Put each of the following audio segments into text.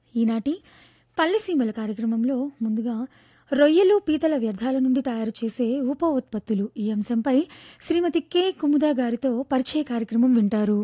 ఈనాటి పల్లెసీమల కార్యక్రమంలో ముందుగా రొయ్యలు పీతల వ్యర్థాల నుండి తయారు చేసే ఉప ఉత్పత్తులు ఈ అంశంపై శ్రీమతి కె కుముదా గారితో పరిచయ కార్యక్రమం వింటారు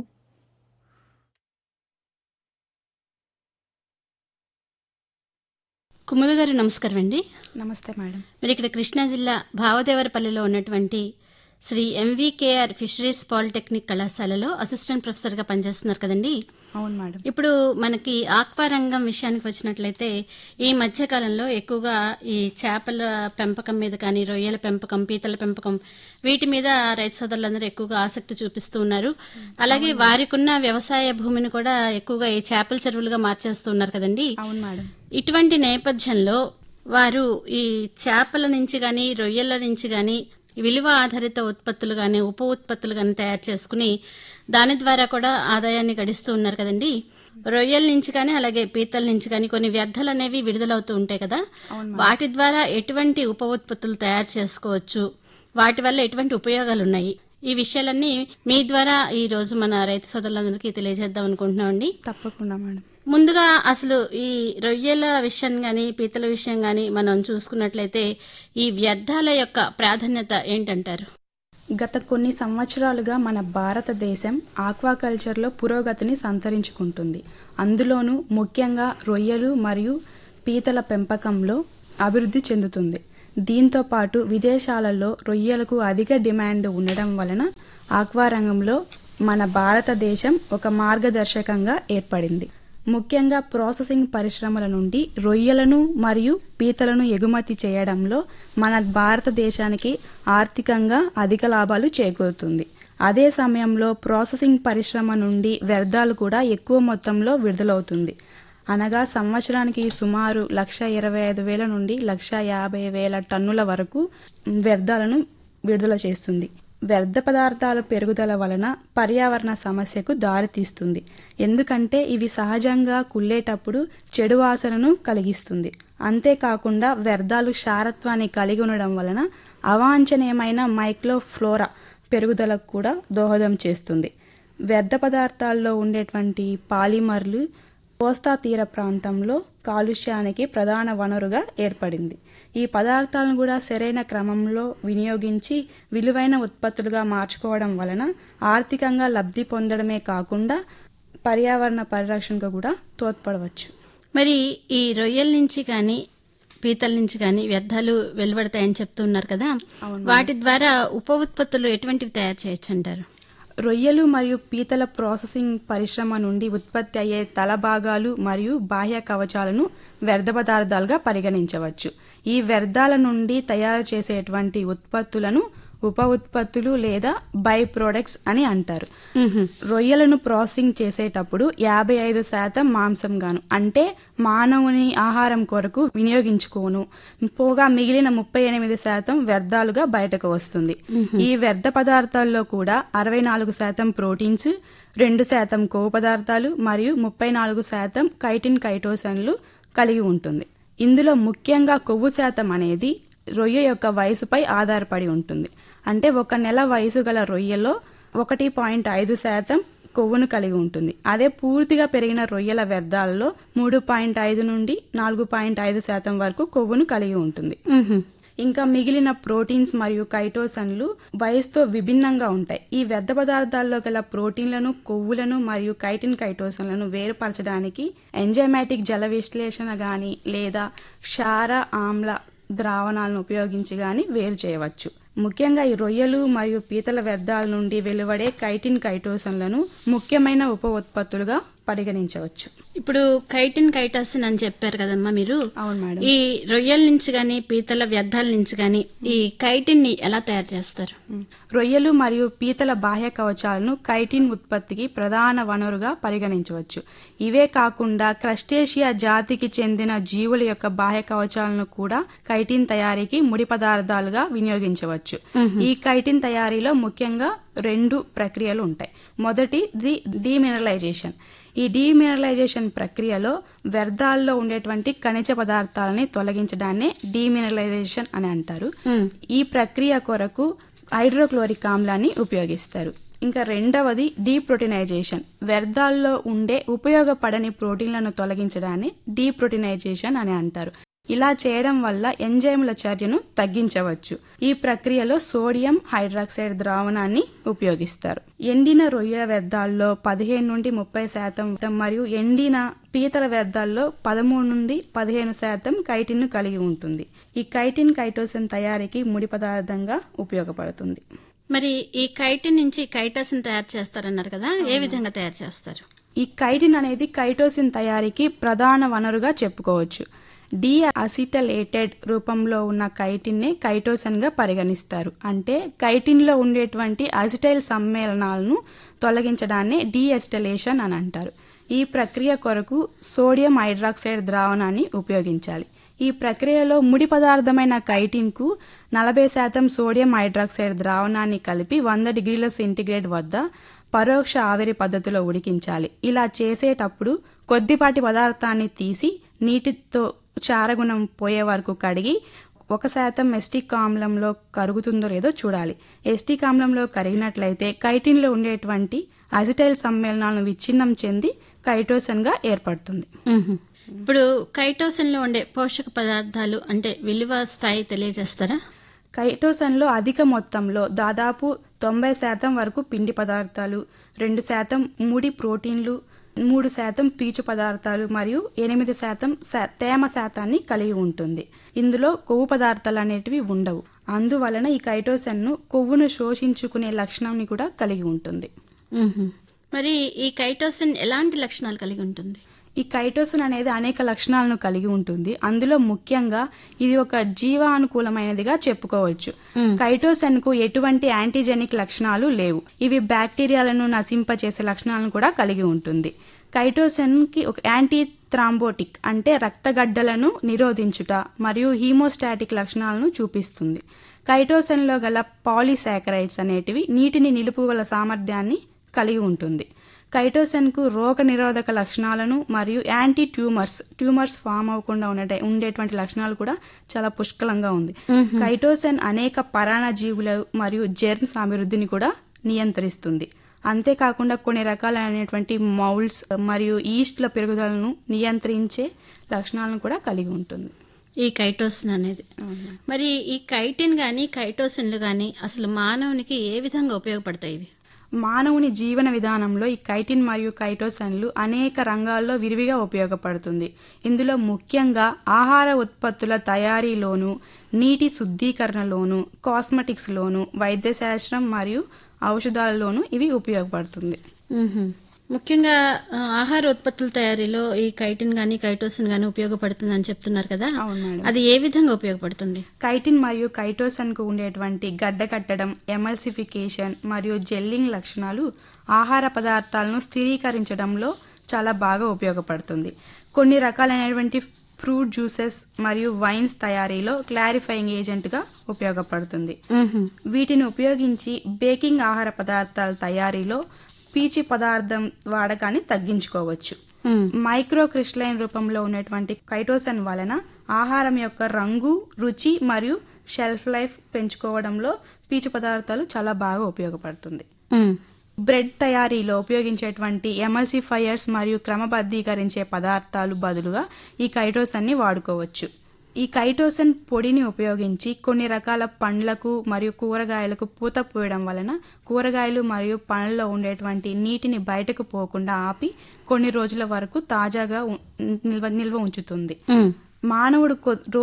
కుముద గారు నమస్కారం అండి నమస్తే మేడం మీరు ఇక్కడ కృష్ణా జిల్లా భావదేవరపల్లిలో ఉన్నటువంటి శ్రీ ఎంవీకేఆర్ ఫిషరీస్ పాలిటెక్నిక్ కళాశాలలో అసిస్టెంట్ ప్రొఫెసర్గా పనిచేస్తున్నారు కదండి అవును మేడం ఇప్పుడు మనకి ఆక్వా రంగం విషయానికి వచ్చినట్లయితే ఈ మధ్య కాలంలో ఎక్కువగా ఈ చేపల పెంపకం మీద కానీ రొయ్యల పెంపకం పీతల పెంపకం వీటి మీద రైతు సోదరులందరూ ఎక్కువగా ఆసక్తి చూపిస్తూ ఉన్నారు అలాగే వారికున్న వ్యవసాయ భూమిని కూడా ఎక్కువగా ఈ చేపల చెరువులుగా మార్చేస్తున్నారు కదండి అవును మేడం ఇటువంటి నేపథ్యంలో వారు ఈ చేపల నుంచి గాని రొయ్యల నుంచి గాని విలువ ఆధారిత ఉత్పత్తులు గాని ఉప ఉత్పత్తులు గాని తయారు చేసుకుని దాని ద్వారా కూడా ఆదాయాన్ని గడిస్తూ ఉన్నారు కదండి రొయ్యల నుంచి కానీ అలాగే పీతల నుంచి కానీ కొన్ని వ్యర్థాలు అనేవి విడుదలవుతూ ఉంటాయి కదా వాటి ద్వారా ఎటువంటి ఉప ఉత్పత్తులు తయారు చేసుకోవచ్చు వాటి వల్ల ఎటువంటి ఉపయోగాలు ఉన్నాయి ఈ విషయాలన్నీ మీ ద్వారా ఈ రోజు మన రైతు సోదరులందరికీ తెలియజేద్దాం అనుకుంటున్నామండి తప్పకుండా మేడం ముందుగా అసలు ఈ రొయ్యల విషయం గాని పీతల విషయం గాని మనం చూసుకున్నట్లయితే ఈ వ్యర్థాల యొక్క ప్రాధాన్యత ఏంటంటారు గత కొన్ని సంవత్సరాలుగా మన భారతదేశం ఆక్వాకల్చర్లో పురోగతిని సంతరించుకుంటుంది అందులోనూ ముఖ్యంగా రొయ్యలు మరియు పీతల పెంపకంలో అభివృద్ధి చెందుతుంది దీంతో పాటు విదేశాలలో రొయ్యలకు అధిక డిమాండ్ ఉండడం వలన ఆక్వా రంగంలో మన భారతదేశం ఒక మార్గదర్శకంగా ఏర్పడింది ముఖ్యంగా ప్రాసెసింగ్ పరిశ్రమల నుండి రొయ్యలను మరియు పీతలను ఎగుమతి చేయడంలో మన భారతదేశానికి ఆర్థికంగా అధిక లాభాలు చేకూరుతుంది అదే సమయంలో ప్రాసెసింగ్ పరిశ్రమ నుండి వ్యర్థాలు కూడా ఎక్కువ మొత్తంలో విడుదలవుతుంది అనగా సంవత్సరానికి సుమారు లక్ష ఇరవై ఐదు వేల నుండి లక్ష యాభై వేల టన్నుల వరకు వ్యర్థాలను విడుదల చేస్తుంది వ్యర్థ పదార్థాల పెరుగుదల వలన పర్యావరణ సమస్యకు దారితీస్తుంది ఎందుకంటే ఇవి సహజంగా కుళ్ళేటప్పుడు చెడు వాసనను కలిగిస్తుంది అంతేకాకుండా వ్యర్థాలు క్షారత్వాన్ని కలిగి ఉండడం వలన అవాంఛనీయమైన మైక్రోఫ్లోరా పెరుగుదలకు కూడా దోహదం చేస్తుంది వ్యర్థ పదార్థాల్లో ఉండేటువంటి పాలిమర్లు కోస్తా తీర ప్రాంతంలో కాలుష్యానికి ప్రధాన వనరుగా ఏర్పడింది ఈ పదార్థాలను కూడా సరైన క్రమంలో వినియోగించి విలువైన ఉత్పత్తులుగా మార్చుకోవడం వలన ఆర్థికంగా లబ్ధి పొందడమే కాకుండా పర్యావరణ పరిరక్షణకు కూడా తోడ్పడవచ్చు మరి ఈ రొయ్యల నుంచి కానీ పీతల నుంచి కానీ వ్యర్థాలు వెలువడతాయని చెప్తున్నారు కదా వాటి ద్వారా ఉప ఉత్పత్తులు ఎటువంటివి తయారు చేయొచ్చు అంటారు రొయ్యలు మరియు పీతల ప్రాసెసింగ్ పరిశ్రమ నుండి ఉత్పత్తి అయ్యే తల భాగాలు మరియు బాహ్య కవచాలను వ్యర్థ పదార్థాలుగా పరిగణించవచ్చు ఈ వ్యర్థాల నుండి తయారు చేసేటువంటి ఉత్పత్తులను ఉప ఉత్పత్తులు లేదా బై ప్రొడక్ట్స్ అని అంటారు రొయ్యలను ప్రాసెసింగ్ చేసేటప్పుడు యాభై ఐదు శాతం మాంసం గాను అంటే మానవుని ఆహారం కొరకు వినియోగించుకోను పోగా మిగిలిన ముప్పై ఎనిమిది శాతం వ్యర్థాలుగా బయటకు వస్తుంది ఈ వ్యర్థ పదార్థాల్లో కూడా అరవై నాలుగు శాతం ప్రోటీన్స్ రెండు శాతం కొవ్వు పదార్థాలు మరియు ముప్పై నాలుగు శాతం కైటిన్ కైటోసన్లు కలిగి ఉంటుంది ఇందులో ముఖ్యంగా కొవ్వు శాతం అనేది రొయ్య యొక్క వయసుపై ఆధారపడి ఉంటుంది అంటే ఒక నెల వయసు గల రొయ్యలో ఒకటి పాయింట్ ఐదు శాతం కొవ్వును కలిగి ఉంటుంది అదే పూర్తిగా పెరిగిన రొయ్యల వ్యర్థాలలో మూడు పాయింట్ ఐదు నుండి నాలుగు పాయింట్ ఐదు శాతం వరకు కొవ్వును కలిగి ఉంటుంది ఇంకా మిగిలిన ప్రోటీన్స్ మరియు కైటోసన్లు వయసుతో విభిన్నంగా ఉంటాయి ఈ వ్యర్థ పదార్థాల్లో గల ప్రోటీన్లను కొవ్వులను మరియు కైటిన్ కైటోసన్లను వేరుపరచడానికి ఎంజైమాటిక్ జల విశ్లేషణ గాని లేదా క్షార ఆమ్ల ద్రావణాలను ఉపయోగించి గాని వేరు చేయవచ్చు ముఖ్యంగా ఈ రొయ్యలు మరియు పీతల వ్యర్థాల నుండి వెలువడే కైటిన్ కైటోసన్లను ముఖ్యమైన ఉప ఉత్పత్తులుగా పరిగణించవచ్చు ఇప్పుడు కైటిన్ కైటాసిన్ అని చెప్పారు కదమ్మా మీరు అవును మేడం ఈ రొయ్యల నుంచి గాని పీతల వ్యర్థాల నుంచి గాని ఈ కైటిన్ ని ఎలా తయారు చేస్తారు రొయ్యలు మరియు పీతల బాహ్య కవచాలను కైటిన్ ఉత్పత్తికి ప్రధాన వనరుగా పరిగణించవచ్చు ఇవే కాకుండా క్రస్టేషియా జాతికి చెందిన జీవుల యొక్క బాహ్య కవచాలను కూడా కైటిన్ తయారీకి ముడి పదార్థాలుగా వినియోగించవచ్చు ఈ కైటిన్ తయారీలో ముఖ్యంగా రెండు ప్రక్రియలు ఉంటాయి మొదటి ది డీమినరలైజేషన్ ఈ డీమినరలైజేషన్ ప్రక్రియలో వ్యర్థాల్లో ఉండేటువంటి ఖనిజ పదార్థాలని తొలగించడాన్ని డీమినరలైజేషన్ అని అంటారు ఈ ప్రక్రియ కొరకు హైడ్రోక్లోరిక్ ఆమ్లాన్ని ఉపయోగిస్తారు ఇంకా రెండవది డీప్రోటీనైజేషన్ వ్యర్థాల్లో ఉండే ఉపయోగపడని ప్రోటీన్లను తొలగించడాన్ని డీప్రోటీనైజేషన్ అని అంటారు ఇలా చేయడం వల్ల ఎంజైముల చర్యను తగ్గించవచ్చు ఈ ప్రక్రియలో సోడియం హైడ్రాక్సైడ్ ద్రావణాన్ని ఉపయోగిస్తారు ఎండిన రొయ్యల వ్యర్థాల్లో పదిహేను నుండి ముప్పై శాతం మరియు ఎండిన పీతల వ్యర్థాల్లో పదమూడు నుండి పదిహేను శాతం కైటిన్ కలిగి ఉంటుంది ఈ కైటిన్ కైటోసిన్ తయారీకి ముడి పదార్థంగా ఉపయోగపడుతుంది మరి ఈ కైటిన్ నుంచి కైటోసిన్ తయారు చేస్తారన్నారు కదా ఏ విధంగా తయారు చేస్తారు ఈ కైటిన్ అనేది కైటోసిన్ తయారీకి ప్రధాన వనరుగా చెప్పుకోవచ్చు డి అసిటలేటెడ్ రూపంలో ఉన్న కైటిన్నే కైటోసన్ గా పరిగణిస్తారు అంటే కైటిన్ లో ఉండేటువంటి అసిటైల్ సమ్మేళనాలను తొలగించడాన్ని డీఎస్టలేషన్ అని అంటారు ఈ ప్రక్రియ కొరకు సోడియం హైడ్రాక్సైడ్ ద్రావణాన్ని ఉపయోగించాలి ఈ ప్రక్రియలో ముడి పదార్థమైన కైటిన్ కు నలభై శాతం సోడియం హైడ్రాక్సైడ్ ద్రావణాన్ని కలిపి వంద డిగ్రీల సెంటీగ్రేడ్ వద్ద పరోక్ష ఆవిరి పద్ధతిలో ఉడికించాలి ఇలా చేసేటప్పుడు కొద్దిపాటి పదార్థాన్ని తీసి నీటితో చారగుణం పోయే వరకు కడిగి ఒక శాతం ఎస్టిక్ ఆమ్లంలో కరుగుతుందో లేదో చూడాలి ఎస్టిక్ ఆమ్లంలో కరిగినట్లయితే కైటిన్లో ఉండేటువంటి అజిటైల్ సమ్మేళనాలను విచ్ఛిన్నం చెంది కైటోసన్ గా ఏర్పడుతుంది మ్మ్. ఇప్పుడు కైటోసిన్ లో ఉండే పోషక పదార్థాలు అంటే విలువ స్థాయి తెలియజేస్తారా కైటోసన్లో అధిక మొత్తంలో దాదాపు తొంభై శాతం వరకు పిండి పదార్థాలు రెండు శాతం ముడి ప్రోటీన్లు మూడు శాతం పీచు పదార్థాలు మరియు ఎనిమిది శాతం శా- తేమ శాతాన్ని కలిగి ఉంటుంది ఇందులో కొవ్వు పదార్థాలు అనేటివి ఉండవు అందువలన ఈ కైటోసన్ను కొవ్వును శోషించుకునే లక్షణాన్ని కూడా కలిగి ఉంటుంది మ్మ్. మరి ఈ కైటోసిన్ ఎలాంటి లక్షణాలు కలిగి ఉంటుంది ఈ కైటోసిన్ అనేది అనేక లక్షణాలను కలిగి ఉంటుంది అందులో ముఖ్యంగా ఇది ఒక జీవానుకూలమైనదిగా చెప్పుకోవచ్చు కైటోసన్ కు ఎటువంటి యాంటీజెనిక్ లక్షణాలు లేవు ఇవి బ్యాక్టీరియాలను నశింపచేసే లక్షణాలను కూడా కలిగి ఉంటుంది కైటోసన్ కి ఒక యాంటీ థ్రాంబోటిక్ అంటే రక్తగడ్డలను నిరోధించుట మరియు హీమోస్టాటిక్ లక్షణాలను చూపిస్తుంది కైటోసన్లో గల పాలీసాకరైడ్స్ అనేటివి నీటిని నిలుపుగల సామర్థ్యాన్ని కలిగి ఉంటుంది కైటోసన్ కు రోగ నిరోధక లక్షణాలను మరియు యాంటీ ట్యూమర్స్ ట్యూమర్స్ ఫామ్ అవ్వకుండా ఉండే ఉండేటువంటి లక్షణాలు కూడా చాలా పుష్కలంగా ఉంది కైటోసన్ అనేక పరాణజీవులు మరియు జెర్మ్స్ అభివృద్ధిని కూడా నియంత్రిస్తుంది అంతేకాకుండా కొన్ని రకాలైనటువంటి మౌల్డ్స్ మరియు ఈస్ట్ల పెరుగుదలను నియంత్రించే లక్షణాలను కూడా కలిగి ఉంటుంది ఈ కైటోసిన్ అనేది మరి ఈ కైటిన్ గాని కైటోసిన్లు గాని అసలు మానవునికి ఏ విధంగా ఉపయోగపడతాయి ఇవి మానవుని జీవన విధానంలో ఈ కైటిన్ మరియు కైటోసన్లు అనేక రంగాల్లో విరివిగా ఉపయోగపడుతుంది ఇందులో ముఖ్యంగా ఆహార ఉత్పత్తుల తయారీలోను నీటి శుద్ధీకరణలోను కాస్మెటిక్స్లోను వైద్యశాస్త్రం మరియు ఔషధాలలోను ఇవి ఉపయోగపడుతుంది మ్మ్. ముఖ్యంగా ఆ, ఆహార ఉత్పత్తుల తయారీలో ఈ కైటిన్ గాని కైటోసిన్ గాని ఉపయోగపడుతుందని చెప్తున్నారు కదా అవును మేడం అది ఏ విధంగా ఉపయోగపడుతుంది కైటిన్ మరియు కైటోసన్ కు ఉండేటువంటి గడ్డ కట్టడం ఎమల్సిఫికేషన్ మరియు జెల్లింగ్ లక్షణాలు ఆహార పదార్థాలను స్థిరీకరించడంలో చాలా బాగా ఉపయోగపడుతుంది కొన్ని రకాలైనటువంటి ఫ్రూట్ జ్యూసెస్ మరియు వైన్స్ తయారీలో క్లారిఫైయింగ్ ఏజెంట్ గా ఉపయోగపడుతుంది మ్మ్. వీటిని ఉపయోగించి బేకింగ్ ఆహార పదార్థాల తయారీలో పీచు పదార్థం వాడకాన్ని తగ్గించుకోవచ్చు మ్మ్. మైక్రో క్రిస్టలైన్ రూపంలో ఉన్నటువంటి కైటోసన్ వలన ఆహారం యొక్క రంగు రుచి మరియు షెల్ఫ్ లైఫ్ పెంచుకోవడంలో పీచు పదార్థాలు చాలా బాగా ఉపయోగపడుతుంది మ్మ్. బ్రెడ్ తయారీలో ఉపయోగించేటువంటి ఎమల్సిఫైయర్స్ మరియు క్రమబద్ధీకరించే పదార్థాలు బదులుగా ఈ కైటోసన్ని వాడుకోవచ్చు ఈ కైటోసన్ పొడిని ఉపయోగించి కొన్ని రకాల పండ్లకు మరియు కూరగాయలకు పూత పోయడం వలన కూరగాయలు మరియు పండ్లలో ఉండేటువంటి నీటిని బయటకు పోకుండా ఆపి కొన్ని రోజుల వరకు తాజాగా ఉ- నిల్వ నిల్వ ఉంచుతుంది మ్మ్. మానవుడు కొ-